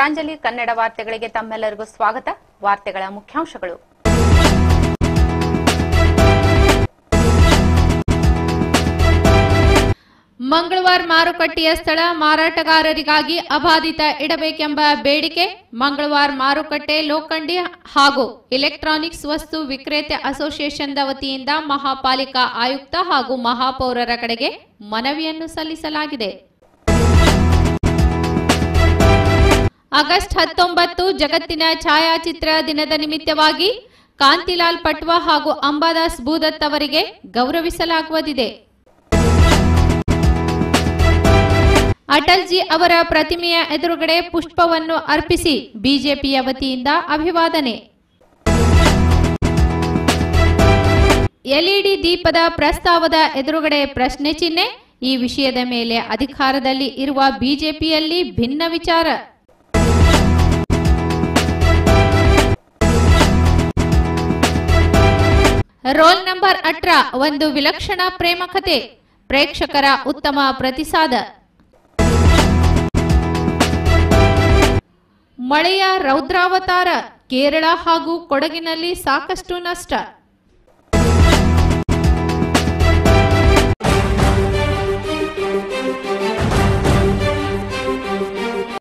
ಪ್ರಾಂಜಲಿ ಕನ್ನಡ ವಾರ್ತೆಗಳಿಗೆ ತಮ್ಮೆಲ್ಲರಿಗೂ ಸ್ವಾಗತ ವಾರ್ತೆಗಳ ಮುಖ್ಯಾಂಶಗಳು ಮಂಗಳವಾರ ಮಾರುಕಟ್ಟೆಯ ಸ್ಥಳ ಮಾರಾಟಗಾರರಿಗಾಗಿ ಅಬಾಧಿತ ಇಡಬೇಕೆಂಬ ಬೇಡಿಕೆ ಮಂಗಳವಾರ ಮಾರುಕಟ್ಟೆ ಲೋಖಂಡಿ ಹಾಗೂ ಎಲೆಕ್ಟ್ರಾನಿಕ್ಸ್ ವಸ್ತು ವಿಕ್ರೇತೆ ಅಸೋಸಿಯೇಷನ್ದ ವತಿಯಿಂದ ಮಹಾಪಾಲಿಕಾ ಆಯುಕ್ತ ಹಾಗೂ ಮಹಾಪೌರರ ಕಡೆಗೆ ಮನವಿಯನ್ನು ಸಲ್ಲಿಸಲಾಗಿದೆ ಆಗಸ್ಟ್ ಹತ್ತೊಂಬತ್ತು ಜಗತ್ತಿನ ಛಾಯಾಚಿತ್ರ ದಿನದ ನಿಮಿತ್ತವಾಗಿ ಕಾಂತಿಲಾಲ್ ಪಟ್ವಾ ಹಾಗೂ ಅಂಬಾದಾಸ್ ಭೂದತ್ ಅವರಿಗೆ ಗೌರವಿಸಲಾಗುವುದಿದೆ ಅಟಲ್ಜಿ ಅವರ ಪ್ರತಿಮೆಯ ಎದುರುಗಡೆ ಪುಷ್ಪವನ್ನು ಅರ್ಪಿಸಿ ಬಿಜೆಪಿಯ ವತಿಯಿಂದ ಅಭಿವಾದನೆ ಎಲ್ಇಡಿ ದೀಪದ ಪ್ರಸ್ತಾವದ ಎದುರುಗಡೆ ಪ್ರಶ್ನೆ ಚಿಹ್ನೆ ಈ ವಿಷಯದ ಮೇಲೆ ಅಧಿಕಾರದಲ್ಲಿ ಇರುವ ಬಿಜೆಪಿಯಲ್ಲಿ ಭಿನ್ನ ವಿಚಾರ ರೋಲ್ ನಂಬರ್ ಅಟ್ರ ಒಂದು ವಿಲಕ್ಷಣ ಪ್ರೇಮ ಕಥೆ ಪ್ರೇಕ್ಷಕರ ಉತ್ತಮ ಪ್ರತಿಸಾದ ಮಳೆಯ ರೌದ್ರಾವತಾರ ಕೇರಳ ಹಾಗೂ ಕೊಡಗಿನಲ್ಲಿ ಸಾಕಷ್ಟು ನಷ್ಟ